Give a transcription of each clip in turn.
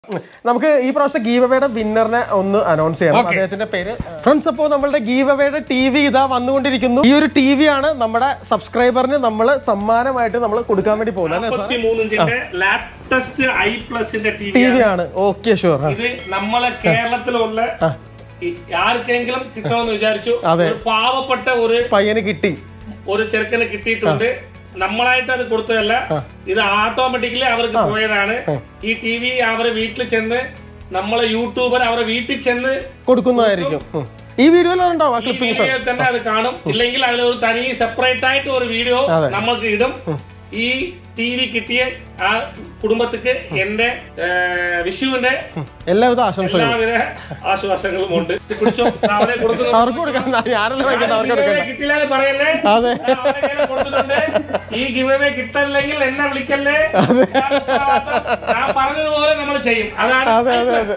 നമുക്ക് ഈ പ്രാവശ്യത്തെ ഗീവ് അവയുടെ വിന്നറിനെ ഒന്ന് അനൗൺസ് ചെയ്യണം Okay. അദ്ദേഹത്തിന്റെ പേര് ഫ്രണ്ട്സ് അപ്പോൾ നമ്മളുടെ ഗീവ് അവയുടെ ടി വി ഇതാ വന്നുകൊണ്ടിരിക്കുന്നു ഈ ഒരു ടി വി ആണ് നമ്മുടെ സബ്സ്ക്രൈബറിന് നമ്മൾ സമ്മാനമായിട്ട് നമ്മൾ കൊടുക്കാൻ വേണ്ടി പോകുന്നത് അല്ലേ സാർ നാൽപ്പത്തിമൂന്ന് ഇഞ്ചിന്റെ ലാറ്റസ്റ്റ് ഐ പ്ലസിന്റെ ടി ടി വി വി ആണ് ഓക്കെ ഷുവർ ഇത് നമ്മളെ കേരളത്തിലുള്ള ഈ ആർക്കെങ്കിലും കിട്ടണമെന്ന് വിചാരിച്ചു അതെ. ഒരു പാവപ്പെട്ട ഒരു പയ്യന് കിട്ടി ഒരു ചെറുക്കന് കിട്ടിയിട്ടുണ്ട് നമ്മളായിട്ട് അത് കൊടുത്തതല്ല ഇത് ഓട്ടോമാറ്റിക്കലി അവർക്ക് പോയതാണ് ഈ ടി വി അവരെ വീട്ടിൽ ചെന്ന് നമ്മളെ യൂട്യൂബർ അവരെ വീട്ടിൽ ചെന്ന് കൊടുക്കുന്നതായിരിക്കും ഉം. ഈ വീഡിയോയിൽ ഉണ്ടാവും ആ ഈ ക്ലിപ്പിംഗ്സ് വീഡിയോയിൽ തന്നെ അത് കാണും ഇല്ലെങ്കിൽ അതിൽ ഒരു തനി സെപ്പറേറ്റ് ആയിട്ട് ഒരു വീഡിയോ അതെ. നമ്മൾക്ക് ഇടും ഈ ടി വി കിട്ടിയ ആ കുടുംബത്തിക്ക് എന്റെ ഏ, വിഷുവിന്റെ എല്ലാവിധ ആശംസകളും എല്ലാവിധ ആശ്വാസങ്ങളും ഉണ്ട് ഇത് പിടിച്ചോ അവരെ കൊടുക്കുന്നു അവർക്ക് കൊടുക്കാൻ ഞാനല്ലേ വായിക്കണ്ട അവർക്ക് giveaway കൊടുക്കണ്ട കിട്ടില്ലാന്ന് പറയല്ലേ അതെ. ഞാൻ അവരുടെ കയ്യിൽ കൊടുത്തിട്ടുണ്ട്. ഈ ഗിവേ കിട്ടില്ലെങ്കിൽ എന്നെ വിളിക്കല്ലേ ഞാൻ ഉത്തരവാദിത്തം. ഞാൻ പറഞ്ഞതുപോലെ നമ്മൾ ചെയ്യും അതാണ് അതെ അതെ അതെ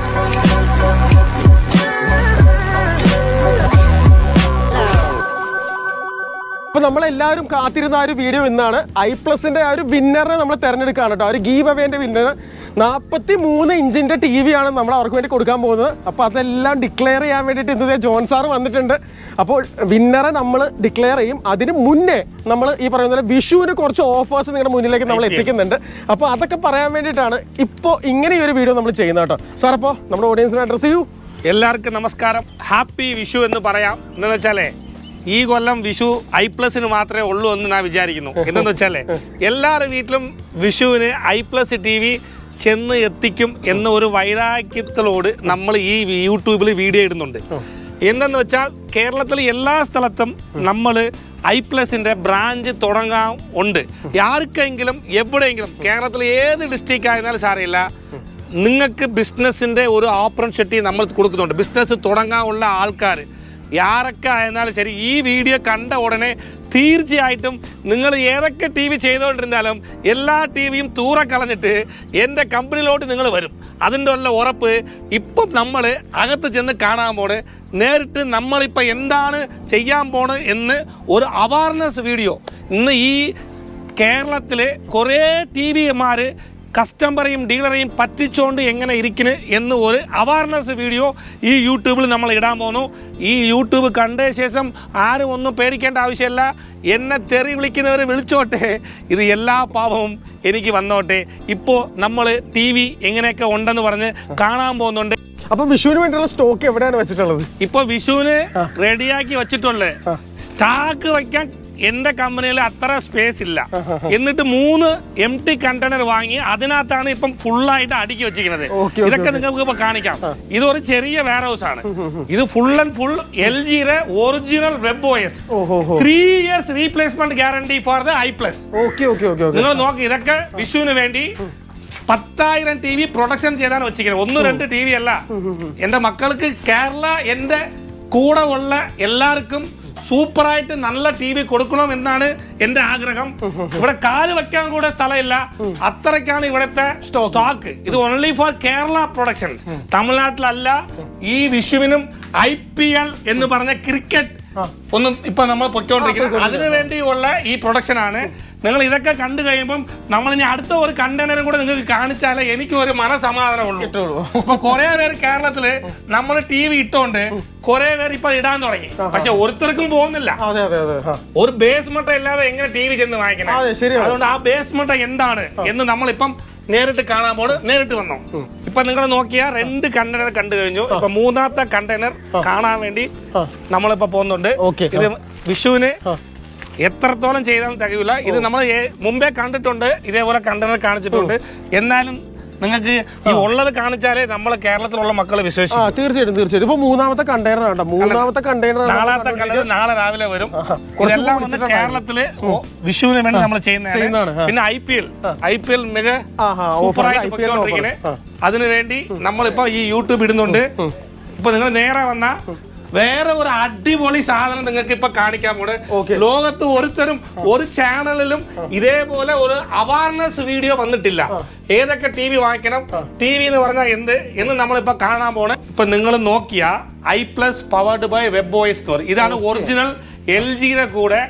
അപ്പൊ നമ്മളെല്ലാവരും കാത്തിരുന്ന ആ ഒരു വീഡിയോ ഇന്നാണ് ഐ പ്ലസിന്റെ ആ ഒരു വിന്നറിനെ നമ്മൾ തെരഞ്ഞെടുക്കുകയാണ് കേട്ടോ ആ ഒരു ഗീവ് അവേന്റെ വിന്നർ നാൽപ്പത്തി മൂന്ന് ഇഞ്ചിന്റെ ടി വി ആണ് നമ്മൾ അവർക്ക് വേണ്ടി കൊടുക്കാൻ പോകുന്നത് അപ്പോൾ അതെല്ലാം ഡിക്ലെയർ ചെയ്യാൻ വേണ്ടിയിട്ട് ഇന്നത്തെ ജോൺ സാർ വന്നിട്ടുണ്ട് അപ്പോൾ വിന്നറെ നമ്മൾ ഡിക്ലെയർ ചെയ്യും അതിന് മുന്നേ നമ്മൾ ഈ പറയുന്ന പോലെ വിഷുവിന് കുറച്ച് ഓഫേഴ്സ് നിങ്ങളുടെ മുന്നിലേക്ക് നമ്മൾ എത്തിക്കുന്നുണ്ട് അപ്പോൾ അതൊക്കെ പറയാൻ വേണ്ടിയിട്ടാണ് ഇപ്പോൾ ഇങ്ങനെ ഒരു വീഡിയോ നമ്മൾ ചെയ്യുന്നത് കേട്ടോ സാർ അപ്പോൾ നമ്മുടെ ഓഡിയൻസിനെ അഡ്രസ് ചെയ്യൂ എല്ലാവർക്കും നമസ്കാരം ഹാപ്പി വിഷു എന്ന് പറയാം എന്താന്ന് വെച്ചാലേ ഈ കൊല്ലം വിഷു ഐ പ്ലസിന് മാത്രമേ ഉള്ളൂ എന്ന് ഞാൻ വിചാരിക്കുന്നു എന്തെന്ന് വെച്ചാലേ എല്ലാവരുടെ വീട്ടിലും വിഷുവിന് ഐ പ്ലസ് ടി വി ചെന്ന് എത്തിക്കും എന്ന ഒരു വൈരാഗ്യത്തിലോട് നമ്മൾ ഈ യൂട്യൂബിൽ വീഡിയോ ഇടുന്നുണ്ട് എന്തെന്ന് വെച്ചാൽ കേരളത്തിൽ എല്ലാ സ്ഥലത്തും നമ്മൾ ഐ പ്ലസിന്റെ ബ്രാഞ്ച് തുടങ്ങാൻ ഉണ്ട് ആർക്കെങ്കിലും എവിടെയെങ്കിലും കേരളത്തിൽ ഏത് ഡിസ്ട്രിക്റ്റ് ആയിരുന്നാലും സാരമില്ല നിങ്ങൾക്ക് ബിസിനസ്സിന്റെ ഒരു ഓപ്പർച്യൂണിറ്റി നമ്മൾ കൊടുക്കുന്നുണ്ട് ബിസിനസ് തുടങ്ങാനുള്ള ആൾക്കാർ ആരൊക്കെ ആയിരുന്നാലും ശരി ഈ വീഡിയോ കണ്ട ഉടനെ തീർച്ചയായിട്ടും നിങ്ങൾ ഏതൊക്കെ ടി വി ചെയ്തുകൊണ്ടിരുന്നാലും എല്ലാ ടി വിയും തൂറ കളഞ്ഞിട്ട് എൻ്റെ കമ്പനിയിലോട്ട് നിങ്ങൾ വരും അതിൻ്റെ ഉള്ള ഉറപ്പ് ഇപ്പം നമ്മൾ അകത്ത് ചെന്ന് കാണാൻ പോണ് നേരിട്ട് നമ്മളിപ്പോൾ എന്താണ് ചെയ്യാൻ പോണ് എന്ന് ഒരു അവയർനെസ് വീഡിയോ ഇന്ന് ഈ കേരളത്തിൽ കുറേ ടി വിമാർ കസ്റ്റമറെയും ഡീലറെയും പറ്റിച്ചുകൊണ്ട് എങ്ങനെ ഇരിക്കുന്നു എന്ന് ഒരു അവയർനെസ് വീഡിയോ ഈ യൂട്യൂബിൽ നമ്മൾ ഇടാൻ പോകുന്നു ഈ യൂട്യൂബ് കണ്ട ശേഷം ആരും ഒന്നും പേടിക്കേണ്ട ആവശ്യമില്ല എന്നെ തെറി വിളിക്കുന്നവർ വിളിച്ചോട്ടെ ഇത് എല്ലാ പാപവും എനിക്ക് വന്നോട്ടെ ഇപ്പോൾ നമ്മൾ ടി വി എങ്ങനെയൊക്കെ ഉണ്ടെന്ന് പറഞ്ഞ് കാണാൻ പോകുന്നുണ്ട് അപ്പൊ വിഷുവിന് വേണ്ടിയുള്ള സ്റ്റോക്ക് എവിടെയാണ് വെച്ചിട്ടുള്ളത് ഇപ്പൊ വിഷുവിന് റെഡിയാക്കി വെച്ചിട്ടുള്ളത് സ്റ്റാക്ക് വെക്കാൻ എന്റെ കമ്പനിയിൽ അത്ര സ്പേസ് ഇല്ല എന്നിട്ട് മൂന്ന് എം ടി കണ്ടെയ്നർ വാങ്ങി അതിനകത്താണ് ഇപ്പം ഫുള്ളായിട്ട് അടുക്കി വെച്ചിരിക്കുന്നത് Okay, okay, ഇതൊക്കെ നിങ്ങൾക്ക് ഇപ്പൊ കാണിക്കാം ഇതൊരു ചെറിയ വെയർ ഹൗസ് ആണ് ഇത് ഫുൾ ആൻഡ് ഫുൾ എൽ ജിയുടെ ഒറിജിനൽ വെബ് ഓയസ് ഓഹോ ഹോ three years replacement guarantee for the I plus okay okay okay okay നിങ്ങൾ നോക്കി ഇതൊക്കെ വിഷുവിന് വേണ്ടി പത്തായിരം ടി വി പ്രൊഡക്ഷൻ ചെയ്താണ് വെച്ചിരിക്കുന്നത് ഒന്ന് രണ്ട് ടി വി അല്ല എന്റെ മക്കൾക്ക് കേരള എന്റെ കൂടെ ഉള്ള എല്ലാവർക്കും സൂപ്പറായിട്ട് നല്ല ടി വി കൊടുക്കണം എന്നാണ് എന്റെ ആഗ്രഹം ഇവിടെ കാല് വെക്കാൻ കൂടെ സ്ഥലമില്ല അത്രയ്ക്കാണ് ഇവിടുത്തെ സ്റ്റോക്ക് ഇത് ഓൺലി ഫോർ കേരള പ്രൊഡക്ഷൻ തമിഴ്നാട്ടിലല്ല ഈ വിഷുവിനും ഐ പി എൽ എന്ന് പറഞ്ഞ ക്രിക്കറ്റ് ഒന്നും ഇപ്പൊ നമ്മൾ പൊയ്ക്കൊണ്ടിരിക്കുന്നത് അതിനു വേണ്ടിയുള്ള ഈ പ്രൊഡക്ഷൻ ആണ് നിങ്ങൾ ഇതൊക്കെ കണ്ടു കഴിയുമ്പം നമ്മൾ ഇനി അടുത്ത ഒരു കണ്ടെയ്നറും കൂടെ നിങ്ങൾക്ക് കാണിച്ചാലേ എനിക്ക് ഒരു മനസമാധാനം ഉള്ളൂ കിട്ടുള്ളൂ. ഇപ്പൊ കുറെ പേര് കേരളത്തില് നമ്മൾ ടി വി ഇട്ടോണ്ട് കുറെ പേര് ഇപ്പൊ ഇടാൻ തുടങ്ങി പക്ഷെ ഒരുത്തർക്കും പോകുന്നില്ല അതെ അതെ അതെ ആ. ഒരു ബേസ് മട്ട ഇല്ലാതെ എങ്ങനെ ടി വി ചെന്ന് വാങ്ങിക്കണം അതെ ശരിയാണ് അതുകൊണ്ട് ആ ബേസ് മട്ട എന്താണ് എന്ന് നമ്മളിപ്പം നേരിട്ട് കാണാൻ പോണ് നേരിട്ട് വന്നോ ഇപ്പൊ നിങ്ങൾ നോക്കിയാ രണ്ട് കണ്ടെയ്നർ കണ്ടു കഴിഞ്ഞു ഇപ്പൊ മൂന്നാമത്തെ കണ്ടെയ്നർ കാണാൻ വേണ്ടി ആ. നമ്മളിപ്പോ പോകുന്നുണ്ട് Okay. ഇത് വിഷുവിന് ആ. എത്രത്തോളം ചെയ്താലും തികയില്ല ഇത് നമ്മൾ മുമ്പേ കണ്ടിട്ടുണ്ട് ഇതേപോലെ കണ്ടെയ്നർ കാണിച്ചിട്ടുണ്ട് എന്നാലും നിങ്ങൾക്ക് ഈ ഉള്ളത് കാണിച്ചാലേ നമ്മളെ കേരളത്തിലുള്ള മക്കളെ ആ വിശ്വസിക്കും തീർച്ചയായിട്ടും തീർച്ചയായിട്ടും ഇപ്പൊ മൂന്നാമത്തെ കണ്ടെയ്നർ ആണ് മൂന്നാമത്തെ കണ്ടെയ്നർ നാളത്തെ കണ്ടത് നാളെ രാവിലെ വരും കുറച്ച് ഇതെല്ലാം വന്ന് കേരളത്തില് ഓ- വിഷുവിന് വേണ്ടി നമ്മൾ ചെയ്യുന്നതാണ്, ചെയ്യുന്നതാണ് ആ. പിന്നെ I P L I P L മിക ആഹാ, offer, സൂപ്പറായിട്ട് IPL പൊയ്ക്കൊണ്ടിരിക്കണേ offer. അതിനു വേണ്ടി നമ്മളിപ്പോ ഈ യൂട്യൂബ് ഇടുന്നുണ്ട് ഇപ്പൊ നിങ്ങൾ നേരെ വന്ന വേറെ ഒരു അടിപൊളി സാധനം നിങ്ങൾക്ക് ഇപ്പൊ കാണിക്കാൻ പോണ് Okay. ലോകത്ത് ഒരുത്തരും ഒരു ചാനലിലും ഇതേപോലെ ഒരു അവയർനെസ് വീഡിയോ വന്നിട്ടില്ല ഏതൊക്കെ ടി വി വാങ്ങിക്കണം ടി വി എന്ന് പറഞ്ഞാൽ എന്ത് എന്ന് നമ്മളിപ്പോ കാണാൻ പോണ് ഇപ്പൊ നിങ്ങൾ നോക്കിയ I plus powered by web OS store ഇതാണ് ഒറിജിനൽ എൽ ജിയുടെ കൂടെ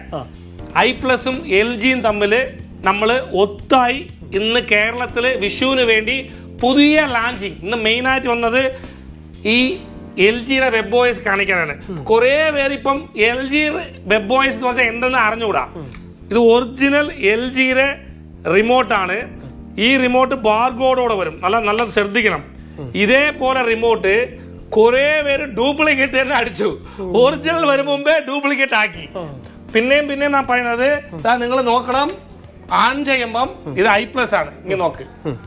ഐ പ്ലസും എൽ ജിയും തമ്മിൽ നമ്മൾ ഒത്തായി ഇന്ന് കേരളത്തിൽ വിഷുവിന് വേണ്ടി പുതിയ ലാഞ്ചിങ് ഇന്ന് മെയിനായിട്ട് വന്നത് ഈ എൽ ജിയുടെ വെബ് വോയിസ് കാണിക്കാനാണ് കുറേ പേര് ഇപ്പം എൽ ജി വെബ് വോയിസ് എന്ന് പറഞ്ഞാൽ എന്തെന്ന് അറിഞ്ഞുകൂടാ ഇത് ഒറിജിനൽ എൽ ജിയുടെ റിമോട്ടാണ് ഈ റിമോട്ട് ബാർകോഡോടെ വരും നല്ല നല്ല ശ്രദ്ധിക്കണം ഇതേപോലെ റിമോട്ട് കുറേ പേര് ഡ്യൂപ്ലിക്കേറ്റ് തന്നെ അടിച്ചു ഒറിജിനൽ വരും മുമ്പേ ഡ്യൂപ്ലിക്കേറ്റ് ആക്കി പിന്നെയും പിന്നെയും ഞാൻ പറയുന്നത് നിങ്ങൾ നോക്കണം ആൺ ചെയ്യുമ്പം ഇത് ഐ പ്ലസ് ആണ് ഇങ്ങനെ നോക്ക്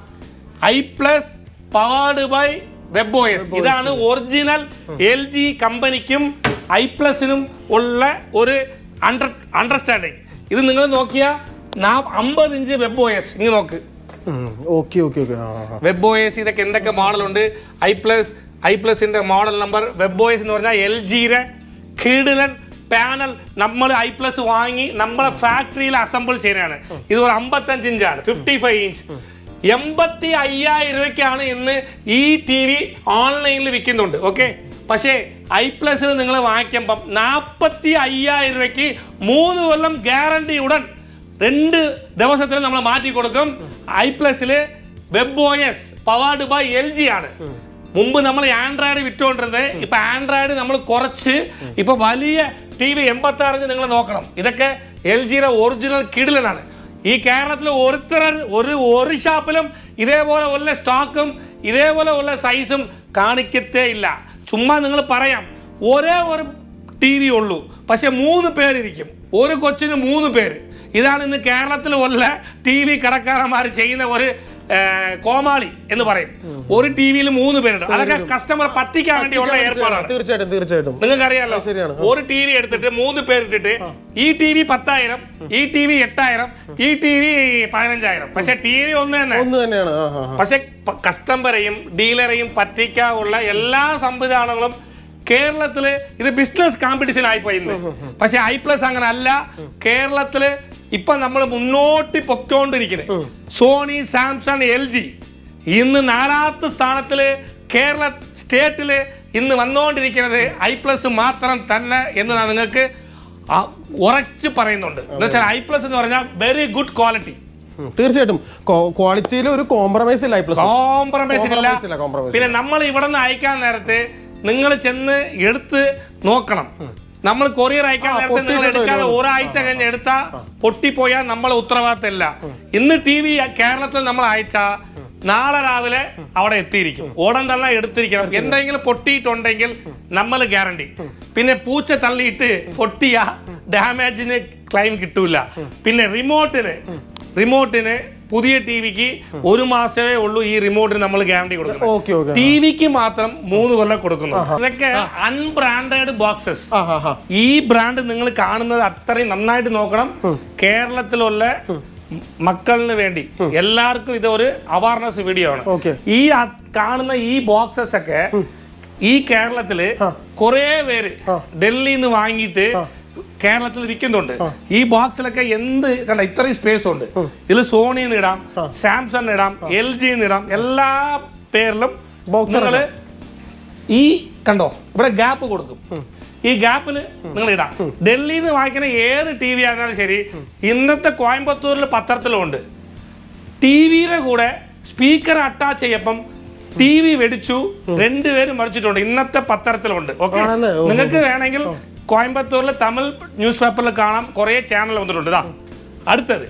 I plus powered by web OS ഇതാണ് ഒറിജിനൽ എൽ ജി കമ്പനിക്കും ഐ പ്ലസിനും ഉള്ള ഒരു അണ്ടർ അണ്ടർസ്റ്റാൻഡിങ് ഇത് നിങ്ങൾ നോക്കിയാൽ നാ അമ്പത് ഇഞ്ച് വെബ് OS ഇങ്ങനെ നോക്ക് ഓക്കെ ഓക്കെ ഓക്കെ ആ ആ, ആ. വെബ് OS ഇതൊക്കെ എന്തൊക്കെ മോഡലുണ്ട് ഐ പ്ലസ് ഐ പ്ലസിന്റെ മോഡൽ നമ്പർ വെബ് OS എന്ന് പറഞ്ഞാൽ എൽ ജിയുടെ കിടിലൻ പാനൽ നമ്മൾ ഐ പ്ലസ് വാങ്ങി നമ്മളെ ഫാക്ടറിയിൽ അസംബിൾ ചെയ്യുന്നതാണ് ഇത് ഒരു അമ്പത്തഞ്ച് ഇഞ്ചാണ് ഫിഫ്റ്റി ഫൈവ് ഇഞ്ച് എൺപത്തി അയ്യായിരം രൂപയ്ക്കാണ് ഇന്ന് ഈ ടി വി ഓൺലൈനിൽ വിൽക്കുന്നുണ്ട് ഓക്കെ പക്ഷേ ഐ പ്ലസിൽ നിങ്ങൾ വാങ്ങിക്കുമ്പം നാൽപ്പത്തി അയ്യായിരം രൂപയ്ക്ക് മൂന്ന് കൊല്ലം ഗ്യാരണ്ടി ഉടൻ രണ്ട് ദിവസത്തിൽ നമ്മൾ മാറ്റി കൊടുക്കും ഐ പ്ലസിൽ web O S powered by L G ആണ് മുമ്പ് നമ്മൾ ആൻഡ്രോയിഡ് വിറ്റുകൊണ്ടിരുന്നത് ഇപ്പൊ ആൻഡ്രോയിഡ് നമ്മൾ കുറച്ച് ഇപ്പൊ വലിയ ടി വി എൺപത്തി ആറിന് നിങ്ങൾ നോക്കണം ഇതൊക്കെ എൽ ജിയുടെ ഒറിജിനൽ കിടിലനാണ് ഈ കേരളത്തിൽ ഒരുത്തര ഒരു ഒരു ഷാപ്പിലും ഇതേപോലെ ഉള്ള സ്റ്റോക്കും ഇതേപോലെ ഉള്ള സൈസും കാണിക്കത്തേ ഇല്ല ചുമ്മാ നിങ്ങൾ പറയാം ഒരേ ഒരു ടി വി ഉള്ളൂ പക്ഷെ മൂന്ന് പേരിരിക്കും ഒരു കൊച്ചിന് മൂന്ന് പേര് ഇതാണ് ഇന്ന് കേരളത്തിൽ ഉള്ള ടി വി കടക്കാരന്മാർ ചെയ്യുന്ന ഒരു ഏ, കോമാളി എന്ന് പറയും ഒരു ടി വിയിൽ മൂന്ന് പേരുണ്ട് അതൊക്കെ കസ്റ്റമർ പറ്റിക്കാൻ വേണ്ടിയുള്ള ഏർപ്പാടാണ് തീർച്ചയായിട്ടും തീർച്ചയായിട്ടും നിങ്ങൾക്ക് അറിയാലോ ശരിയാണ്. ഒരു ടി വി എടുത്തിട്ട് മൂന്ന് പേരിട്ടിട്ട് ഈ ടി വി പത്തായിരം ഈ ടി വി എട്ടായിരം ഈ ടി വി പതിനഞ്ചായിരം പക്ഷെ ടി വി ഒന്ന് തന്നെ ഒന്ന് തന്നെയാണ് ആ ആ ആ. പക്ഷെ പ- കസ്റ്റമറെയും ഡീലറെയും പറ്റിക്കാനുള്ള എല്ലാ സംവിധാനങ്ങളും കേരളത്തില് ഇത് ബിസിനസ് കോമ്പറ്റീഷൻ ആയിപ്പോയി ഇന്ന് പക്ഷെ ഐ പ്ലസ് അങ്ങനെ അല്ല കേരളത്തില് ഇപ്പൊ നമ്മൾ മുന്നോട്ട് പൊക്കോണ്ടിരിക്കുന്നത് സോണി സാംസങ് എൽ ജി ഇന്ന് നാലാമത്തെ സ്ഥാനത്തില് കേരള സ്റ്റേറ്റില് ഇന്ന് വന്നുകൊണ്ടിരിക്കുന്നത് ഐ പ്ലസ് മാത്രം തന്നെ എന്ന് ഞാൻ നിങ്ങൾക്ക് ആ ഉറച്ച് പറയുന്നുണ്ട് എന്ന് വെച്ചാൽ ഐ പ്ലസ് എന്ന് പറഞ്ഞാൽ വെരി ഗുഡ് ക്വാളിറ്റി ഉം, തീർച്ചയായിട്ടും ക്വാളിറ്റിയിൽ ഒരു കോംപ്രമൈസ് ഇല്ല ഐ പ്ലസ് കോംപ്രമൈസ് ഇല്ല Compromise ഇല്ല, compromise പിന്നെ നമ്മൾ ഇവിടെ നിന്ന് അയക്കാൻ നേരത്തെ നിങ്ങൾ ചെന്ന് എടുത്ത് നോക്കണം നമ്മൾ കൊറിയർ അയക്കാൻ ആ, നേരത്തെ നിങ്ങൾ പൊട്ടിയിട്ടുണ്ടോ എടുക്കാതെ ഇല്ലയോ? ഒരാഴ്ച കഴിഞ്ഞ് എടുത്താ പൊട്ടിപ്പോയാൽ നമ്മളെ ഉത്തരവാദിത്തമില്ല ഇന്ന് ടി വി കേരളത്തിൽ നമ്മൾ അയച്ച നാളെ രാവിലെ അവിടെ എത്തിയിരിക്കും ഓടം തള്ള എടുത്തിരിക്കണം എന്തെങ്കിലും പൊട്ടിയിട്ടുണ്ടെങ്കിൽ നമ്മൾ ഗ്യാരണ്ടി പിന്നെ പൂച്ച തള്ളിയിട്ട് പൊട്ടിയ ഡാമേജിന് ക്ലെയിം കിട്ടൂല പിന്നെ റിമോട്ടിന് റിമോട്ടിന് പുതിയ ടി വിക്ക് ഒരു മാസമേ ഉള്ളൂ ഈ റിമോട്ടിന് നമ്മൾ ഗ്യാരണ്ടി കൊടുക്കുന്നത് ഓക്കെ ഓക്കെ ടി വിക്ക് മാത്രം മൂന്ന് കൊല്ലം കൊടുക്കുന്നു ഇതൊക്കെ അൺബ്രാൻഡഡ് ബോക്സസ് ആ ഹാ ഹാ ഈ ബ്രാൻഡ് നിങ്ങൾ കാണുന്നത് അത്രയും നന്നായിട്ട് നോക്കണം കേരളത്തിലുള്ള മക്കളിന് വേണ്ടി എല്ലാവർക്കും ഇത് ഒരു അവയർനെസ് വീഡിയോ ആണ് ഓക്കെ ഈ അ- കാണുന്ന ഈ ബോക്സസ് ഒക്കെ ഈ കേരളത്തില് കുറെ പേര് ഡൽഹിയിൽ നിന്ന് വാങ്ങിയിട്ട് കേരളത്തിൽ വിൽക്കുന്നുണ്ട് ഈ ബോക്സിലൊക്കെ എന്ത് കണ്ട ഇത്രയും സ്പേസ് ഉണ്ട് ഇതിൽ സോണിന്ന് ഇടാം സാംസങ് ഇടാം എൽ ജിന്ന് ഇടാം എല്ലാ പേരിലും Box നിങ്ങള് ഈ കണ്ടോ ഇവിടെ ഗ്യാപ്പ് കൊടുക്കും ഈ ഗ്യാപ്പിൽ നിങ്ങൾ ഇടാം ഡൽഹിയിൽ നിന്ന് വാങ്ങിക്കുന്ന ഏത് ടി വി ആയിരുന്നാലും ശരി ഇന്നത്തെ കോയമ്പത്തൂരിൽ പത്രത്തിലുണ്ട് ടി വിയുടെ കൂടെ സ്പീക്കർ അറ്റാച്ച് ചെയ്യപ്പം ടി വി വെടിച്ചു രണ്ടുപേരും മറിച്ചിട്ടുണ്ട് ഇന്നത്തെ പത്രത്തിലുണ്ട് ഓക്കെ ആണല്ലേ? ഓ, നിങ്ങൾക്ക് വേണമെങ്കിൽ കോയമ്പത്തൂരിൽ തമിഴ് ന്യൂസ് പേപ്പറിൽ കാണാം കുറേ ചാനൽ വന്നിട്ടുണ്ട് ഇതാ അടുത്തത്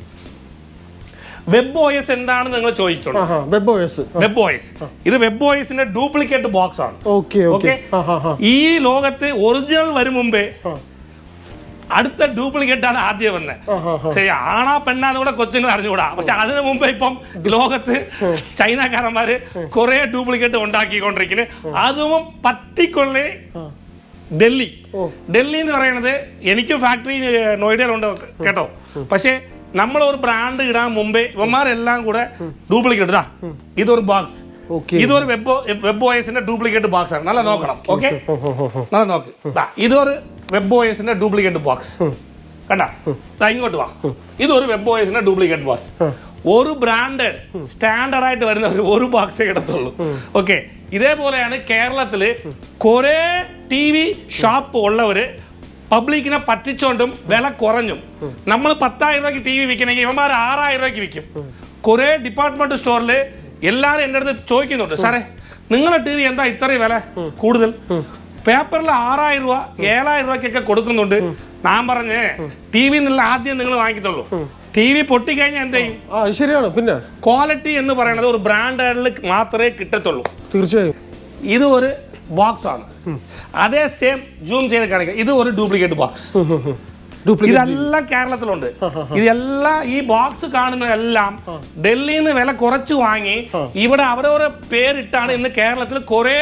വെബ് OS എന്താണെന്ന് നിങ്ങൾ ചോദിച്ചിട്ടുണ്ട് ആ ഹാ വെബ് ഓയസ് വെബ് OS ഇത് വെബ് OSന്റെ ഡ്യൂപ്ലിക്കേറ്റ് ബോക്സ് ആണ് ഓക്കെ ഓക്കെ ഓക്കെ ആ ഹാ ഹാ ഈ ലോകത്ത് ഒറിജിനൽ വരും മുമ്പേ ആ. അടുത്ത ഡ്യൂപ്ലിക്കേറ്റ് ആണ് ആദ്യം വന്നത് ആ ഹാ ഹാ ശരി ആണാ പെണ്ണാന്ന് കൂടെ കൊച്ചുങ്ങൾ അറിഞ്ഞുകൂടാ പക്ഷെ അതിനു മുമ്പ് ഇപ്പം ലോകത്ത് ചൈനക്കാരന്മാര് കുറെ ഡ്യൂപ്ലിക്കേറ്റ് ഉണ്ടാക്കിക്കൊണ്ടിരിക്കുന്നു അതും പറ്റിക്കൊള്ളേ ഡൽഹി ഓ. ഡൽഹി എന്ന് പറയുന്നത് എനിക്ക് ഫാക്ടറി നോയിഡയിലുണ്ട് കേട്ടോ പക്ഷെ നമ്മൾ ഒരു ബ്രാൻഡ് ഇടാൻ മുമ്പേ ഇവന്മാരെല്ലാം കൂടെ ഡ്യൂപ്ലിക്കേറ്റ് ഇതാ ഇതൊരു ബോക്സ് ഓക്കെ ഇതൊരു വെബ് വെബ് ഓയസിന്റെ ഡ്യൂപ്ലിക്കേറ്റ് ബോക്സ് ആണ് നല്ല നോക്കണം ഓക്കെ ഹോ ഹോ ഹോ ഹോ നല്ല നോക്ക് ദാ, ഇതൊരു വെബ് ഓയസിന്റെ ഡ്യൂപ്ലിക്കേറ്റ് ബോക്സ് കണ്ട ദാ ഇങ്ങോട്ട് വാ ഇതൊരു വെബ് ഓയസിന്റെ ഡ്യൂപ്ലിക്കേറ്റ് ബോക്സ് ഒരു ബ്രാൻഡഡ് സ്റ്റാൻഡേർഡ് ആയിട്ട് വരുന്ന ഒരു ഒരു ബോക്സേ കിടത്തുള്ളൂ ഓക്കെ ഇതേപോലെയാണ് കേരളത്തില് കുറെ ടി വി ഷോപ്പ് ഉള്ളവര് പബ്ലിക്കിനെ പറ്റിച്ചോണ്ടും വില കുറഞ്ഞും നമ്മൾ പത്തായിരം രൂപയ്ക്ക് ടി വി വിൽക്കണമെങ്കിൽ ഇവന്മാർ ആറായിരം രൂപയ്ക്ക് വിൽക്കും കുറെ ഡിപ്പാർട്ട്മെന്റ് സ്റ്റോറിൽ എല്ലാരും എൻ്റെ അടുത്ത് ചോദിക്കുന്നുണ്ട് സാറേ നിങ്ങളുടെ ടി വി എന്താ ഇത്രയും വില കൂടുതൽ പേപ്പറിൽ ആറായിരം രൂപ ഏഴായിരം രൂപയ്ക്കൊക്കെ കൊടുക്കുന്നുണ്ട് ഞാൻ പറഞ്ഞേ ടി വി എന്നുള്ള ആദ്യം നിങ്ങൾ വാങ്ങിക്കത്തുള്ളൂ ടി വി പൊട്ടിക്കഴിഞ്ഞാൽ എന്ത് ചെയ്യും ആ അത് ശരിയാണ് പിന്നെ ക്വാളിറ്റി എന്ന് പറയുന്നത് ഒരു ബ്രാൻഡഡിൽ മാത്രമേ കിട്ടത്തുള്ളൂ തീർച്ചയായും ഇത് ഒരു ബോക്സ് ആണ് അതേ സെയിം ജൂം ചെയ്ത് കാണിക്കാം ഇത് ഒരു ഡ്യൂപ്ലിക്കേറ്റ് ബോക്സ് ഡ്യൂപ്ലിക്കേറ്റ് ഇതെല്ലാം കേരളത്തിലുണ്ട് ഇതെല്ലാം ഈ ബോക്സ് കാണുന്നതെല്ലാം ഡൽഹിയിൽ നിന്ന് വില കുറച്ച് വാങ്ങി ഇവിടെ അവരവരെ പേരിട്ടാണ് ഇന്ന് കേരളത്തിൽ കുറെ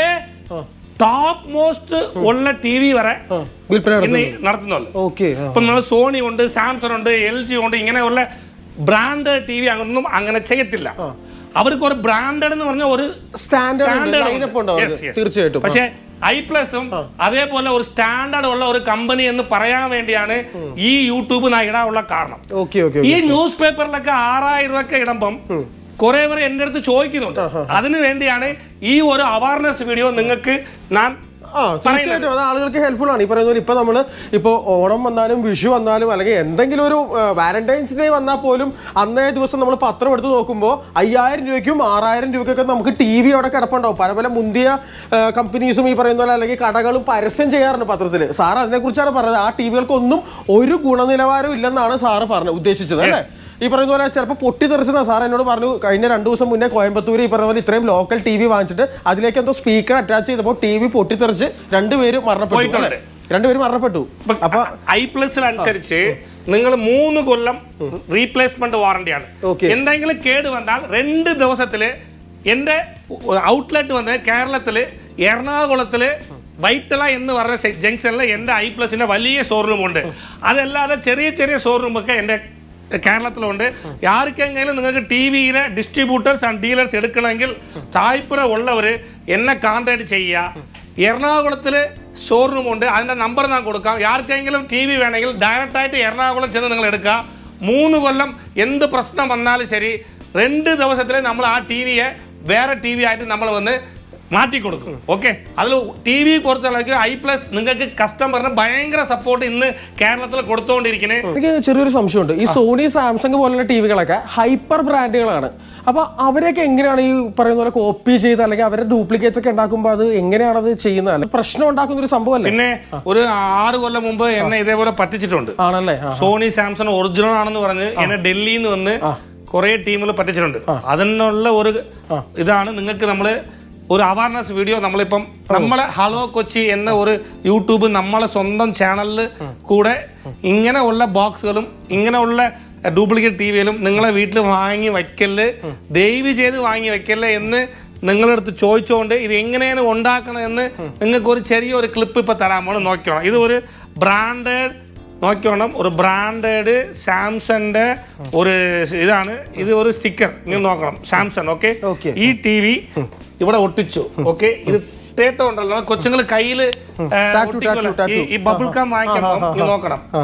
ടോപ്പ് മോസ്റ്റ് ഉള്ള ടി വി വരെ വിൽപ്പന ഇന്ന് നടത്തുന്നുള്ളു ഓക്കെ ഇപ്പൊ നമ്മൾ സോണി ഉണ്ട് സാംസങ് ഉണ്ട് എൽ ജി ഉണ്ട് ഇങ്ങനെയുള്ള ബ്രാൻഡ് ടി വി അങ്ങനൊന്നും അങ്ങനെ ചെയ്യത്തില്ല അവർക്ക് ഒരു ബ്രാൻഡഡ് എന്ന് പറഞ്ഞ ഒരു സ്റ്റാൻഡേർഡ് ലൈനപ്പ് ഉണ്ടാവും Yes, yes. തീർച്ചയായിട്ടും പക്ഷേ ഐ പ്ലസും അതേപോലെ ഒരു സ്റ്റാൻഡേർഡ് ഉള്ള ഒരു കമ്പനി എന്ന് പറയാൻ വേണ്ടിയാണ് ഈ യൂട്യൂബ് ഞാൻ ഇടാനുള്ള കാരണം ഓക്കെ ഓക്കെ ഈ ന്യൂസ് പേപ്പറിലൊക്കെ ആറായിരം രൂപയൊക്കെ ഇടുമ്പം കുറെ പേര് എൻ്റെ അടുത്ത് ചോദിക്കുന്നുണ്ട് അതിനു വേണ്ടിയാണ് ഈ ഒരു അവയർനെസ് വീഡിയോ നിങ്ങൾക്ക് ഞാൻ ആ തീർച്ചയായിട്ടും അത് ആളുകൾക്ക് ഹെൽപ്ഫുൾ ആണ് ഈ പറയുന്ന പോലെ ഇപ്പൊ നമ്മള് ഇപ്പൊ ഓണം വന്നാലും വിഷു വന്നാലും അല്ലെങ്കിൽ എന്തെങ്കിലും ഒരു വാലന്റൈൻസ് ഡേ വന്നാൽ പോലും അന്നേ ദിവസം നമ്മൾ പത്രം എടുത്ത് നോക്കുമ്പോൾ അയ്യായിരം രൂപയ്ക്കും ആറായിരം രൂപയ്ക്കൊക്കെ നമുക്ക് ടി വി അവിടെ കിടപ്പുണ്ടാവും പല പല മുന്തിയ കമ്പനീസും ഈ പറയുന്ന പോലെ അല്ലെങ്കിൽ കടകളും പരസ്യം ചെയ്യാറുണ്ട് പത്രത്തിൽ സാർ അതിനെക്കുറിച്ചാണ് പറഞ്ഞത് ആ ടി വികൾക്കൊന്നും ഒരു ഗുണനിലവാരവും ഇല്ലെന്നാണ് സാറ് പറഞ്ഞത് ഉദ്ദേശിച്ചത് അല്ലേ ഈ പറയുന്ന പോലെ ചിലപ്പോൾ പൊട്ടിത്തെറിച്ചതാ സാർ എന്നോട് പറഞ്ഞു കഴിഞ്ഞ രണ്ടു ദിവസം മുന്നേ കോയമ്പത്തൂർ ഈ പറഞ്ഞ പോലെ ഇത്രയും ലോക്കൽ ടി വി വാങ്ങിച്ചിട്ട് അതിലേക്ക് എന്തോ സ്പീക്കർ അറ്റാച്ച് ചെയ്തപ്പോൾ ടി വി പൊട്ടിത്തെറിച്ച് രണ്ടുപേരും മരണപ്പെട്ടു പോയിട്ടുണ്ട്. അല്ലേ? രണ്ടുപേരും മരണപ്പെട്ടു അപ്പൊ ഐ പ്ലസിൽ അനുസരിച്ച് നിങ്ങൾ മൂന്ന് കൊല്ലം റീപ്ലേസ്മെന്റ് വാറണ്ടിയാണ് Okay. എന്തെങ്കിലും കേട് വന്നാൽ രണ്ട് ദിവസത്തില് എന്റെ ഔട്ട്ലെറ്റ് വന്ന് കേരളത്തില് എറണാകുളത്തില് വൈറ്റല എന്ന് പറഞ്ഞ ജംഗ്ഷനിൽ എന്റെ ഐ പ്ലസിന്റെ വലിയ ഷോറൂം ഉണ്ട് അതല്ലാതെ ചെറിയ ചെറിയ ഷോറൂം ഒക്കെ എന്റെ കേരളത്തിലുണ്ട് ആർക്കെങ്കിലും നിങ്ങൾക്ക് ടി വിയിലെ ഡിസ്ട്രിബ്യൂട്ടേഴ്സ് ആൻഡ് ഡീലേഴ്സ് എടുക്കണമെങ്കിൽ തായ്പുര ഉള്ളവർ എന്നെ കോൺടാക്ട് ചെയ്യുക എറണാകുളത്തിൽ ഷോറൂം ഉണ്ട് അതിൻ്റെ നമ്പർ ഞാൻ കൊടുക്കാം ആർക്കെങ്കിലും ടി വി വേണമെങ്കിൽ ഡയറക്റ്റായിട്ട് എറണാകുളം ചെന്ന് നിങ്ങൾ എടുക്കുക മൂന്ന് കൊല്ലം എന്ത് പ്രശ്നം വന്നാലും ശരി രണ്ട് ദിവസത്തിൽ നമ്മൾ ആ ടി വിയെ വേറെ ടി വി ആയിട്ട് നമ്മൾ വന്ന് മാറ്റി കൊടുക്കും ഓക്കെ അതിൽ ടി വി പുറത്തുള്ളവർക്ക് ഐ പ്ലസ് നിങ്ങൾക്ക് കസ്റ്റമറിന് ഭയങ്കര സപ്പോർട്ട് ഇന്ന് കേരളത്തിൽ കൊടുത്തുകൊണ്ടിരിക്കുന്നത് എനിക്ക് ചെറിയൊരു സംശയമുണ്ട് ഈ സോണി സാംസങ് പോലുള്ള ടിവികളൊക്കെ ഹൈപ്പർ ബ്രാൻഡുകളാണ് അപ്പൊ അവരെയൊക്കെ എങ്ങനെയാണ് ഈ പറയുന്ന പോലെ കോപ്പി ചെയ്ത് അല്ലെങ്കിൽ അവരുടെ ഡ്യൂപ്ലിക്കേറ്റ്സ് ഒക്കെ ഉണ്ടാക്കുമ്പോൾ അത് എങ്ങനെയാണ് അത് ചെയ്യുന്നത് അല്ലെ പ്രശ്നം ഉണ്ടാക്കുന്ന ഒരു സംഭവമല്ലേ പിന്നെ ഒരു ആറ് കൊല്ലം മുമ്പ് എന്നെ ഇതേപോലെ പറ്റിച്ചിട്ടുണ്ട് ആണല്ലേ ആ സോണി സാംസങ് ഒറിജിനൽ ആണെന്ന് പറഞ്ഞ് എന്നെ ഡൽഹിയിൽ നിന്ന് വന്ന് കുറെ ടീമുകൾ പറ്റിച്ചിട്ടുണ്ട് അതിനുള്ള ഒരു ഇതാണ് നിങ്ങൾക്ക് നമ്മൾ ഒരു അവയർനെസ് വീഡിയോ നമ്മളിപ്പം നമ്മളെ ഹലോ കൊച്ചി എന്ന ഒരു യൂട്യൂബ് നമ്മളെ സ്വന്തം ചാനലിൽ കൂടെ ഇങ്ങനെയുള്ള ബോക്സുകളും ഇങ്ങനെയുള്ള ഡ്യൂപ്ലിക്കേറ്റ് ടി വിയിലും നിങ്ങളെ വീട്ടിൽ വാങ്ങി വയ്ക്കല് ദയവ് ചെയ്ത് വാങ്ങി വയ്ക്കല്ലേ എന്ന് നിങ്ങളുടെ അടുത്ത് ചോദിച്ചുകൊണ്ട് ഇത് എങ്ങനെയാണ് ഉണ്ടാക്കണമെന്ന് നിങ്ങൾക്ക് ഒരു ചെറിയൊരു ക്ലിപ്പ് ഇപ്പൊ തരാമോ നോക്കിയോണം ഇത് ഒരു ബ്രാൻഡഡ് നോക്കിയോണം ഒരു ബ്രാൻഡഡ് സാംസങ്ങിന്റെ ഒരു ഇതാണ് ഇത് ഒരു സ്റ്റിക്കർ ഇങ്ങനെ നോക്കണം സാംസങ് ഓക്കെ Okay. ഈ ടി വി ഇവിടെ ഒട്ടിച്ചു ഓക്കെ ഇത് തേട്ടം ഉണ്ടല്ലോ കൊച്ചുങ്ങൾ കയ്യില് ഏ, Tattoo, ഒട്ടിക്കുമല്ലോ. tattoo, ഈ- ഈ ബബിൾ കാം വാങ്ങിക്കുമ്പോൾ ഇത് നോക്കണം ആ.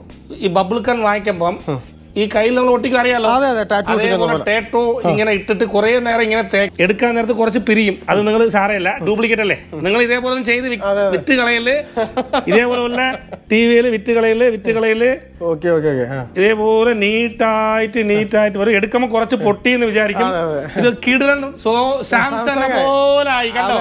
ഈ ബബിൾ കാം വാങ്ങിക്കുമ്പം ഈ കയ്യിൽ നമ്മൾ ഒട്ടിക്കാൻ അറിയാലോ അതെ അതെ ടാറ്റു അതേപോലെ ടേറ്റോ ഇങ്ങനെ ഇട്ടിട്ട് കുറെ നേരം ഇങ്ങനെ തേ- എടുക്കാൻ നേരത്ത് കുറച്ച് പിരിയും അത് നിങ്ങൾ സാരമില്ല ഡ്യൂപ്ലിക്കേറ്റ് അല്ലേ നിങ്ങൾ ഇതേപോലെ ഒന്നും ചെയ്ത് വി- വിറ്റ് കളയല് ഇതേപോലുള്ള ടി വിയിൽ വിറ്റ് കളയല് വിറ്റ് കളയല് ഓക്കെ ഓക്കെ ഓക്കെ ഇതേപോലെ നീറ്റായിട്ട് നീറ്റായിട്ട് വരും എടുക്കുമ്പോൾ കുറച്ച് പൊട്ടി എന്ന് വിചാരിക്കും ഇത് കിടലൻ സോ സാംസങ് പോലെ ആയി കണ്ടോ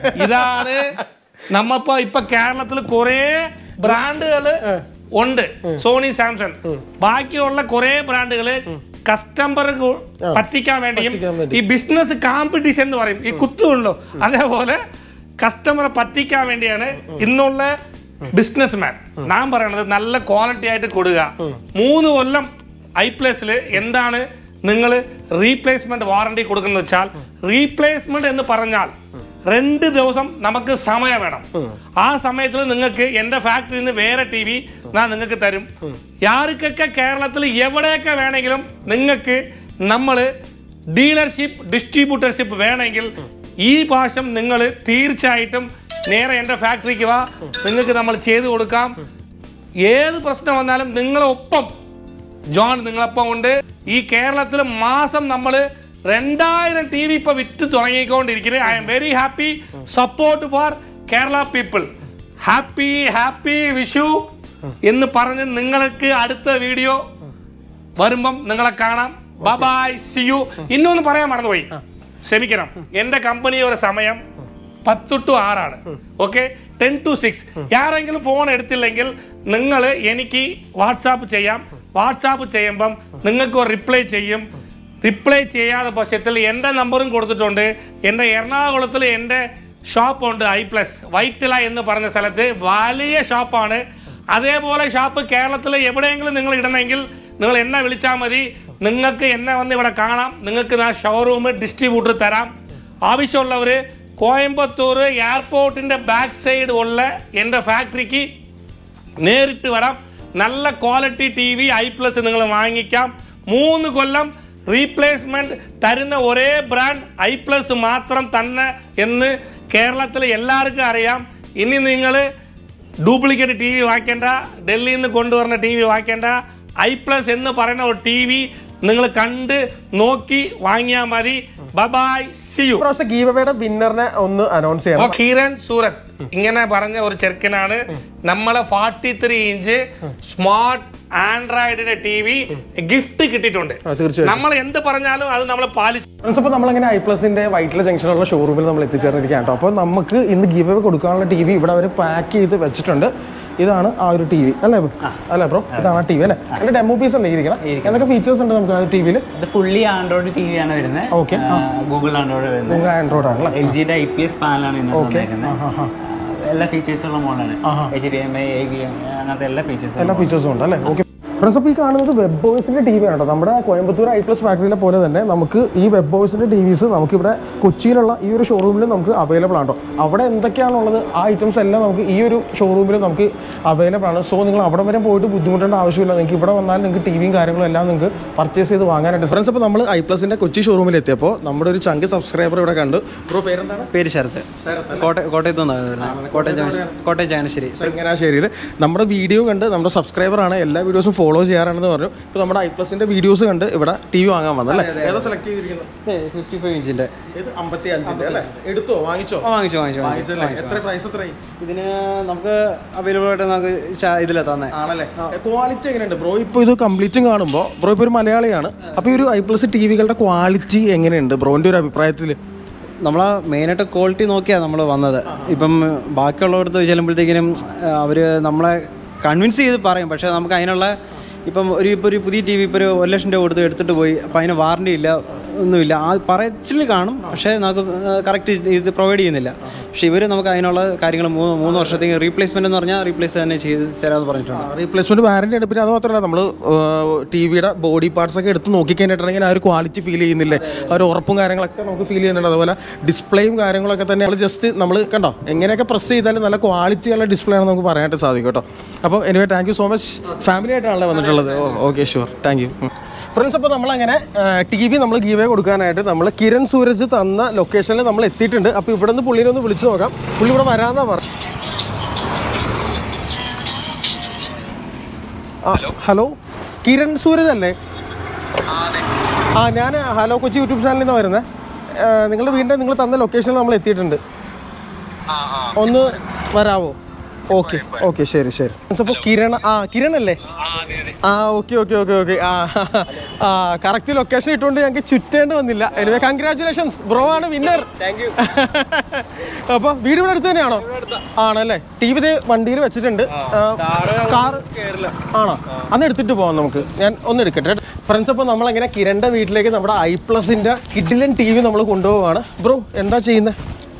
ഇതാണ് നമ്മപ്പോ ഇപ്പൊ കേരളത്തിൽ കുറെ ബ്രാൻഡുകള് ഉണ്ട് സോണി സാംസങ് ബാക്കിയുള്ള കുറെ ബ്രാൻഡുകള് കസ്റ്റമർ പറ്റിക്കാൻ വേണ്ടിയും പറ്റിക്കാൻ വേണ്ടി. ഈ ബിസിനസ് കോമ്പറ്റീഷൻ എന്ന് പറയും ഈ കുത്തുള്ളൂ അതേപോലെ കസ്റ്റമറെ പറ്റിക്കാൻ വേണ്ടിയാണ് ഇന്നുള്ള ബിസിനസ് മാൻ ഞാൻ പറയണത് നല്ല ക്വാളിറ്റി ആയിട്ട് കൊടുക്കുക മൂന്ന് കൊല്ലം ഐ പ്ലസിൽ എന്താണ് നിങ്ങൾ റീപ്ലേസ്മെന്റ് വാറണ്ടി കൊടുക്കുന്ന വെച്ചാൽ റീപ്ലേസ്മെന്റ് എന്ന് പറഞ്ഞാൽ രണ്ട് ദിവസം നമുക്ക് സമയം വേണം ആ സമയത്തിൽ നിങ്ങൾക്ക് എന്റെ ഫാക്ടറിയിൽ നിന്ന് വേറെ ടി വി ഞാൻ നിങ്ങൾക്ക് തരും ആർക്കൊക്കെ കേരളത്തിൽ എവിടെയൊക്കെ വേണമെങ്കിലും നിങ്ങൾക്ക് നമ്മൾ ഡീലർഷിപ്പ് ഡിസ്ട്രിബ്യൂട്ടർഷിപ്പ് വേണമെങ്കിൽ ഈ ഭാഷം നിങ്ങൾ തീർച്ചയായിട്ടും നേരെ എൻ്റെ ഫാക്ടറിക്ക് വാ നിങ്ങൾക്ക് നമ്മൾ ചെയ്തു കൊടുക്കാം ഏത് പ്രശ്നം വന്നാലും നിങ്ങളൊപ്പം ജോൺ നിങ്ങളൊപ്പം ഉണ്ട് ഈ കേരളത്തിൽ മാസം നമ്മൾ രണ്ടായിരം ടി വി ഇപ്പൊ വിറ്റ് തുടങ്ങിക്കൊണ്ടിരിക്കുന്നത് I'm very happy support for Kerala people happy happy Vishu എന്ന് പറഞ്ഞ് നിങ്ങൾക്ക് അടുത്ത വീഡിയോ വരുമ്പം നിങ്ങളെ കാണാം ബൈ സി യു ഇന്നൊന്ന് പറയാൻ മറന്നുപോയി ക്ഷമിക്കണം എന്റെ കമ്പനി ഒരു സമയം പത്ത് ടു ആറാണ് ഓക്കെ ടെൻ ടു സിക്സ് ആരെങ്കിലും ഫോൺ എടുത്തില്ലെങ്കിൽ നിങ്ങൾ എനിക്ക് വാട്സാപ്പ് ചെയ്യാം വാട്സാപ്പ് ചെയ്യുമ്പം നിങ്ങൾക്ക് ഒരു റിപ്ലൈ ചെയ്യും റിപ്ലൈ ചെയ്യാത്ത പക്ഷത്തിൽ എൻ്റെ നമ്പറും കൊടുത്തിട്ടുണ്ട് എൻ്റെ എറണാകുളത്തിൽ എൻ്റെ ഷോപ്പുണ്ട് ഐ പ്ലസ് വൈറ്റില എന്ന് പറഞ്ഞ സ്ഥലത്ത് വലിയ ഷോപ്പാണ് അതേപോലെ ഷോപ്പ് കേരളത്തിൽ എവിടെയെങ്കിലും നിങ്ങൾ ഇടണമെങ്കിൽ നിങ്ങൾ എന്നെ വിളിച്ചാൽ മതി നിങ്ങൾക്ക് എന്നെ വന്ന് ഇവിടെ കാണാം നിങ്ങൾക്ക് ഞാൻ ഷോറൂം ഡിസ്ട്രിബ്യൂട്ടർ തരാം ആവശ്യമുള്ളവർ കോയമ്പത്തൂർ എയർപോർട്ടിൻ്റെ ബാക്ക് സൈഡ് ഉള്ള എൻ്റെ ഫാക്ടറിക്ക് നേരിട്ട് വരാം നല്ല quality T V I plus നിങ്ങൾ വാങ്ങിക്കാം മൂന്ന് കൊല്ലം റീപ്ലേസ്മെന്റ് തരുന്ന ഒരേ ബ്രാൻഡ് ഐ പ്ലസ് മാത്രം തന്നെ എന്ന് കേരളത്തിൽ എല്ലാവർക്കും അറിയാം ഇനി നിങ്ങൾ ഡ്യൂപ്ലിക്കേറ്റ് ടി വി വാങ്ങിക്കേണ്ട ഡൽഹിയിൽ നിന്ന് കൊണ്ടുവരുന്ന ടി വി വാങ്ങിക്കേണ്ട ഐ പ്ലസ് എന്ന് പറയുന്ന ഒരു ടി വി നിങ്ങൾ കണ്ട് നോക്കി വാങ്ങിയാൽ മതി ബൈ സി യു പ്രാവശ്യം ഗീവ് അവേയുടെ വിന്നറിനെ ഒന്ന് അനൗൺസ് ചെയ്യണം കിരൺ സൂരത് ഇങ്ങനെ പറഞ്ഞ ഒരു ചെറുക്കനാണ് നമ്മളെ ഫോർട്ടി ത്രീ ഇഞ്ച് സ്മാർട്ട് ആൻഡ്രോയിഡിന്റെ ടി വി ഗിഫ്റ്റ് കിട്ടിയിട്ടുണ്ട് ആ, തീർച്ചയായും നമ്മൾ എന്ത് പറഞ്ഞാലും അത് നമ്മൾ പാലിച്ചു ഫ്രണ്ട്സ് അപ്പോൾ നമ്മളിങ്ങനെ ഐ പ്ലസിന്റെ വൈറ്റില ജംഗ്ഷനിലുള്ള ഷോറൂമിൽ നമ്മൾ എത്തിച്ചേർന്നിരിക്കുകയാണ് കേട്ടോ അപ്പോൾ നമുക്ക് ഇന്ന് ഗീവ് അവേ കൊടുക്കാനുള്ള ടി വി ഇവിടെ അവർ പാക്ക് ചെയ്ത് വെച്ചിട്ടുണ്ട് ഇതാണ് ആ ഒരു ടി വി അല്ലേ bro? അല്ലേ ബ്രോ ഇതാണ് ആ ടി വി അല്ലേ അതിന്റെ ഡെമോ പീസ് അല്ലേ ഇരിക്കണം എന്തൊക്കെ ഫീച്ചേഴ്സ് ഉണ്ട് നമുക്ക് ആ ടി വിയിൽ ഇത് ഫുള്ളി ആൻഡ്രോയിഡ് ടി വി ആണ് വരുന്നത് Okay. ഗൂഗിൾ ആൻഡ്രോയിഡ് വരുന്നത് ആൻഡ്രോയിഡ് ആണല്ലേ എൽ ജിയുടെ ഐ പി എസ് പാനലാണ് ഇന്ന് ഓക്കെ വന്നേക്കുന്നത് എല്ലാ ഫീച്ചേഴ്സുള്ള മോഡലാണ് ആഹാ. H D M I A V M അങ്ങനത്തെ എല്ലാ ഫീച്ചേഴ്സും എല്ലാ ഫീച്ചേഴ്സും ഉണ്ട് അല്ലേ ഓക്കെ ഫ്രണ്ട്സ് അപ്പോൾ ഈ കാണുന്നത് വെബ് ബോയ്സിന്റെ ടി വി ആണ് കേട്ടോ നമ്മുടെ കോയമ്പത്തൂർ ഐ പ്ലസ് ഫാക്ടറിയിലെ പോലെ തന്നെ നമുക്ക് ഈ വെബ് ബോയ്സിന്റെ ടി വിസ് നമുക്ക് ഇവിടെ കൊച്ചിയിലുള്ള ഈ ഒരു ഷോറൂമിൽ നമുക്ക് അവൈലബിൾ ആണ് കേട്ടോ അവിടെ എന്തൊക്കെയാണുള്ളത് ആ ഐറ്റംസ് എല്ലാം നമുക്ക് ഈ ഒരു ഷോറൂമിൽ നമുക്ക് അവൈലബിൾ ആണ് സോ നിങ്ങൾ അവിടെ വരെ പോയിട്ട് ബുദ്ധിമുട്ടേണ്ട ആവശ്യമില്ല നിങ്ങൾക്ക് ഇവിടെ വന്നാൽ നിങ്ങൾക്ക് ടി വിയും കാര്യങ്ങളും എല്ലാം നിങ്ങൾക്ക് പർച്ചേസ് ചെയ്ത് വാങ്ങാനായിട്ട് ഫ്രണ്ട്സ് അപ്പോൾ നമ്മൾ ഐ പ്ലസിന്റെ കൊച്ചി ഷോറൂമിൽ എത്തിയപ്പോൾ നമ്മുടെ ഒരു ചങ്ക് സബ്സ്ക്രൈബർ ഇവിടെ കണ്ടു ബ്രോ പേരെന്താണ് പേര് ശരത്ത് കോട്ടയം കോട്ടയത്ത് നിന്നാണ് വരുന്നത് കോട്ടയം ചങ്ങനാശ്ശേരി കോട്ടയം ചങ്ങനാശ്ശേരി ചങ്ങനാശ്ശേരിയിൽ നമ്മുടെ വീഡിയോ കണ്ട് നമ്മുടെ സബ്സ്ക്രൈബറാണ് എല്ലാ വീഡിയോസും ഫോളോ ചെയ്യാറാണെന്ന് പറഞ്ഞു ഇപ്പോൾ നമ്മുടെ ഐ പ്ലസിന്റെ വീഡിയോസ് കണ്ട് ഇവിടെ ടി വി വാങ്ങാൻ വന്നല്ലേ ഏതാ സെലക്ട് ചെയ്തിരിക്കുന്നത് ഫിഫ്റ്റി ഫൈവ് ഇഞ്ചിന്റെ ഇത് അമ്പത്തി അഞ്ചിന്റെ അല്ലേ എടുത്തോ വാങ്ങിച്ചോ ആ, വാങ്ങിച്ചു വാങ്ങിച്ചു വാങ്ങിച്ചു വാങ്ങിച്ചല്ലേ എത്ര പ്രൈസ് എത്രയായി ഇതിന് നമുക്ക് അവൈലബിൾ ആയിട്ട് നമുക്ക് ചാ- ഇതിലാ തന്നെ ആണല്ലേ ക്വാളിറ്റി എങ്ങനെയുണ്ട് ബ്രോ ഇപ്പോൾ ഇത് കംപ്ലീറ്റും കാണുമ്പോൾ ബ്രോ ഇപ്പോൾ ഒരു മലയാളിയാണ് അപ്പോൾ ഈ ഒരു ഐ പ്ലസ് ടി വികളുടെ ക്വാളിറ്റി എങ്ങനെയുണ്ട് ബ്രോന്റെ ഒരു അഭിപ്രായത്തിൽ നമ്മൾ മെയിനായിട്ട് ക്വാളിറ്റി നോക്കിയാണ് നമ്മൾ വന്നത് ഇപ്പം ബാക്കിയുള്ളവർക്ക് ചെല്ലുമ്പോഴത്തേക്കിനും അവർ നമ്മളെ കൺവിൻസ് ചെയ്ത് പറയും പക്ഷേ നമുക്ക് അതിനുള്ള ഇപ്പം ഒരു ഇപ്പോൾ ഒരു പുതിയ ടി വി ഇപ്പോൾ ഒരു ഒരു ലക്ഷം രൂപ കൊടുത്ത് എടുത്തിട്ട് പോയി അപ്പം അതിന് വാറണ്ടി ഇല്ല ഒന്നുമില്ല ആ പറച്ചിൽ കാണും പക്ഷേ നമുക്ക് കറക്റ്റ് ഇത് പ്രൊവൈഡ് ചെയ്യുന്നില്ല പക്ഷേ ഇവർ നമുക്ക് അതിനുള്ള കാര്യങ്ങൾ മൂന്ന് മൂന്ന് വർഷത്തേക്ക് റീപ്ലേസ്മെൻ്റ് എന്ന് പറഞ്ഞാൽ റീപ്ലേസ് തന്നെ ചെയ്ത് തരാമെന്ന് പറഞ്ഞിട്ടുണ്ട് റീപ്ലേസ്മെന്റ് വാറന്റി ആണ് പിന്നെ അത് മാത്രമല്ല നമ്മൾ ടി വിയുടെ ബോഡി പാർട്സ് ഒക്കെ എടുത്ത് നോക്കിക്കഴിഞ്ഞിട്ടുണ്ടെങ്കിൽ ആ ഒരു ക്വാളിറ്റി ഫീൽ ചെയ്യുന്നില്ലേ ആ ഒരു ഉറപ്പും കാര്യങ്ങളൊക്കെ നമുക്ക് ഫീൽ ചെയ്യുന്നുണ്ട് അതുപോലെ ഡിസ്പ്ലേയും കാര്യങ്ങളൊക്കെ തന്നെ നമ്മൾ ജസ്റ്റ് നമ്മൾ കണ്ടോ എങ്ങനെയൊക്കെ പ്രസ് ചെയ്താലും നല്ല ക്വാളിറ്റിയുള്ള ഡിസ്പ്ലേ ആണ് നമുക്ക് പറയാനായിട്ട് സാധിക്കും കേട്ടോ അപ്പോൾ anyway thank you so much family ആയിട്ടാണല്ലോ വന്നിട്ടുള്ളത് okay sure thank you friends അപ്പോൾ നമ്മളങ്ങനെ ടി വി നമ്മൾ ഗീവേ കൊടുക്കാനായിട്ട് നമ്മൾ കിരൺ സൂരജ് തന്ന ലൊക്കേഷനിൽ നമ്മൾ എത്തിയിട്ടുണ്ട് അപ്പോൾ ഇവിടെ നിന്ന് പുള്ളിനെ ഒന്ന് വിളിച്ചു നോക്കാം പുള്ളി ഇവിടെ വരാമെന്നാണ് പറഞ്ഞു ആ ഹലോ കിരൺ സൂരജ് അല്ലേ ആ ഞാൻ ഹലോ കൊച്ചി യൂട്യൂബ് ചാനലിൽ നിന്ന് വരുന്നത് നിങ്ങളുടെ വീടിൻ്റെ നിങ്ങൾ തന്ന ലൊക്കേഷനിൽ നമ്മൾ എത്തിയിട്ടുണ്ട് ഒന്ന് വരാവോ ഓക്കെ ഓക്കെ ശരി ശരി അപ്പോൾ കിരൺ ആ കിരൺ അല്ലേ ആ ഓക്കെ ഓക്കെ ഓക്കെ ഓക്കെ ആ ആ കറക്റ്റ് ലൊക്കേഷൻ ഇട്ടുകൊണ്ട് ഞങ്ങൾക്ക് ചുറ്റേണ്ടി വന്നില്ല എനിവേ കൺഗ്രാചുലേഷൻസ് ബ്രോ ആണ് വിന്നർ അപ്പോൾ വീട് ഇവിടെ അടുത്ത് തന്നെയാണോ ആണല്ലേ ടി വി വണ്ടിയിൽ വെച്ചിട്ടുണ്ട് കാർ ആണോ അന്ന് എടുത്തിട്ട് പോവാം നമുക്ക് ഞാൻ ഒന്ന് എടുക്കട്ടെ ഫ്രണ്ട്സ് അപ്പോൾ നമ്മളങ്ങനെ കിരണിൻ്റെ വീട്ടിലേക്ക് നമ്മുടെ ഐ പ്ലസിൻ്റെ കിഡിലൻ ടി വി നമ്മൾ കൊണ്ടുപോവാണ് ബ്രോ എന്താ ചെയ്യുന്നത്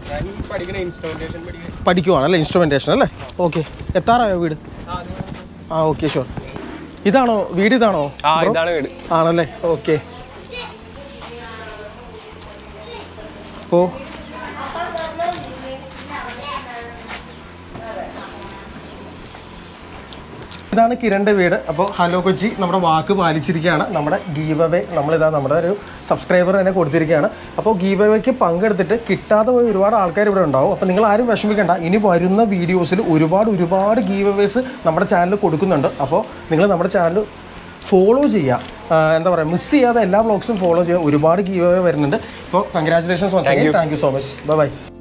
പഠിക്കുവാണ് അല്ലേ ഇൻസ്ട്രുമെൻറ്റേഷൻ അല്ലേ ഓക്കെ എത്താറായോ വീട് ആ ഓക്കെ ഷുവർ ഇതാണോ വീട് ഇതാണോ ഇതാണ് വീട് ആണല്ലേ ഓക്കെ അപ്പോൾ ഇതാണ് കിരണിൻ്റെ വീട് അപ്പോൾ ഹലോ കൊച്ചി നമ്മുടെ വാക്ക് പാലിച്ചിരിക്കുകയാണ് നമ്മുടെ ഗീവ് അവേ നമ്മളിതാ നമ്മുടെ ഒരു സബ്സ്ക്രൈബർ തന്നെ കൊടുത്തിരിക്കുകയാണ് അപ്പോൾ ഗീവ് അവേക്ക് പങ്കെടുത്തിട്ട് കിട്ടാതെ പോയ ഒരുപാട് ആൾക്കാർ ഇവിടെ ഉണ്ടാവും അപ്പോൾ നിങ്ങൾ ആരും വിഷമിക്കേണ്ട ഇനി വരുന്ന വീഡിയോസിൽ ഒരുപാട് ഒരുപാട് ഗീവ് അവേസ് നമ്മുടെ ചാനലിൽ കൊടുക്കുന്നുണ്ട് അപ്പോൾ നിങ്ങൾ നമ്മുടെ ചാനൽ ഫോളോ ചെയ്യുക ആ, എന്താ പറയുക മിസ് ചെയ്യാതെ എല്ലാ വ്ളോഗ്സും ഫോളോ ചെയ്യുക ഒരുപാട് ഗീവ് അവേ വരുന്നുണ്ട് അപ്പോൾ congratulations thank you so much bye by